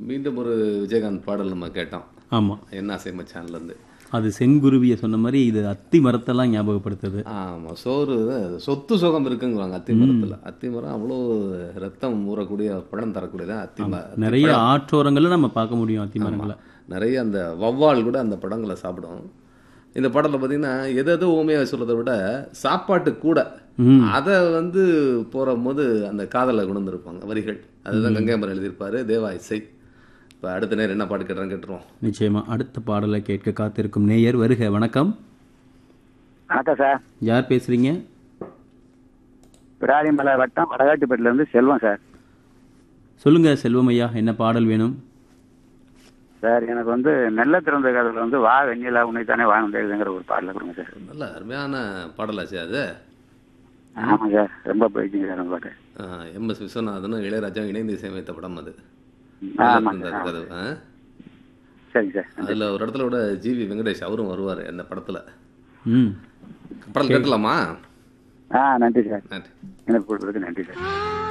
மீண்டும் ஒரு விஜயகாந்த் பாடல் நம்ம கேட்டோம் ஆமாம் என்ன ஆசை மச்சான்ல இருந்து அது செங்குருவியை சொன்ன மாதிரி இது அத்தி மரத்தெல்லாம் ஞாபகப்படுத்துது ஆமா சோறு சொத்து சுகம் இருக்குங்குவாங்க அத்தி மரத்துல அத்தி மரம் அவ்வளோ ரத்தம் ஊறக்கூடிய பழம் தரக்கூடியதான் அத்தி மரம் நிறைய ஆற்றோரங்களில் நம்ம பார்க்க முடியும் அத்தி மரங்களை நிறைய அந்த வவ்வால் கூட அந்த பழங்களை சாப்பிடும் இந்த படத்தில் பார்த்தீங்கன்னா எது எது ஊமையாக சொல்றதை விட சாப்பாட்டு கூட ம். அதை வந்து போகிற போது அந்த காதலை கொண்டு வந்திருப்பாங்க வரிகள் அதுதான் கங்கைமரம் எழுதியிருப்பாரு தேவா இசை இப்போ அடுத்த நேரம் என்ன பாட்டு கேட்டுறோம் கேட்டுருவோம் நிச்சயமா அடுத்த பாடலை கேட்க காத்திருக்கும் நேயர் வருக வணக்கம் வணக்கம் சார் யார் பேசுறீங்க விராலிமலை வட்டம் வடகாட்டுப்பேட்டில இருந்து செல்வம் சார் சொல்லுங்க செல்வம் ஐயா என்ன பாடல் வேணும் சார் எனக்கு வந்து நெல்ல திறந்த காலத்தில் வந்து வா வெண்ணிலா உன்னை தானே வாழ்ந்தேங்கிற ஒரு பாடல கொடுங்க சார் நல்ல அருமையான பாடலாச்சு அது ஆமாம் சார் ரொம்ப போயிடுச்சுங்க சார் அந்த பாட்டு எம்எஸ் விஸ்வநாதனும் இளையராஜாவும் இணைந்து இசையமைத்த படம் அது ஆமாங்க அந்த சார் கதை ஆ? சரிங்க சார் அதுல ஒரு இடத்துல கூட ஜிவி வெங்கடேஷ் அவரும் வருவார் அந்த படத்துல ம் படம் கேட்டலாமா ஆ நன்றி சார் நன்றி எனக்கு கொடுக்குறதுக்கு நன்றி சார்